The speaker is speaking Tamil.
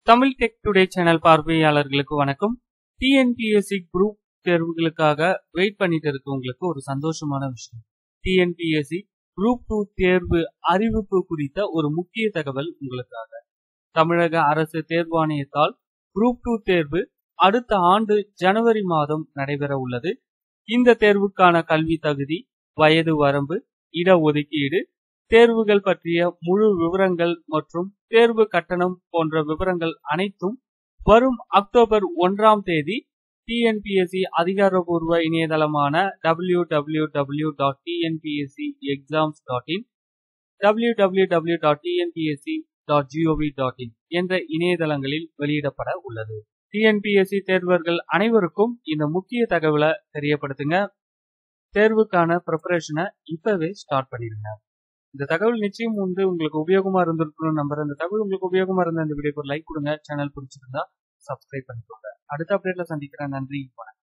தமிழ் டெக் டுடே சேனல் பார்வையாளர்களுக்கு வணக்கம் டிஎன்பிஎஸ்சி குரூப் தேர்வுகளுக்காக வெயிட் பண்ணிட்டு இருக்கவங்களுக்கு ஒரு சந்தோஷமான விஷயம் டிஎன்பிஎஸ்சி குரூப் டூ தேர்வு அறிவிப்பு குறித்த ஒரு முக்கிய தகவல் உங்களுக்காக தமிழக அரசு தேர்வாணையத்தால் குரூப் டூ தேர்வு அடுத்த ஆண்டு ஜனவரி மாதம் நடைபெற உள்ளது இந்த தேர்வுக்கான கல்வி தகுதி வயது வரம்பு இடஒதுக்கீடு தேர்வுகள் பற்றிய முழு விவரங்கள் மற்றும் தேர்வு கட்டணம் போன்ற விவரங்கள் அனைத்தும் வரும் அக்டோபர் ஒன்றாம் தேதி டிஎன்பிஎஸ்சி அதிகாரப்பூர்வ இணையதளமான W W W dot TNPSC exams dot in W W W dot TNPSC dot GOV dot in என்ற இணையதளங்களில் வெளியிடப்பட உள்ளது டிஎன்பிஎஸ்சி தேர்வர்கள் அனைவருக்கும் இந்த முக்கிய தகவலை தெரியப்படுத்துங்க தேர்வுக்கான ப்ரிப்பரேஷனை இப்பவே ஸ்டார்ட் பண்ணிடுங்க இந்த தகவல் நிச்சயம் வந்து உங்களுக்கு உபயோகமா இருந்திருக்கணும் நம்புறேன் இந்த தகவல் உங்களுக்கு உபயோகமா இருந்த இந்த வீடியோக்கு ஒரு லைக் கொடுங்க சேனல் பிடிச்சிருந்தா சப்ஸ்கிரைப் பண்ணிக்கோங்க அடுத்த அப்டேட்ல சந்திக்கிறேன் நன்றி வணக்கம்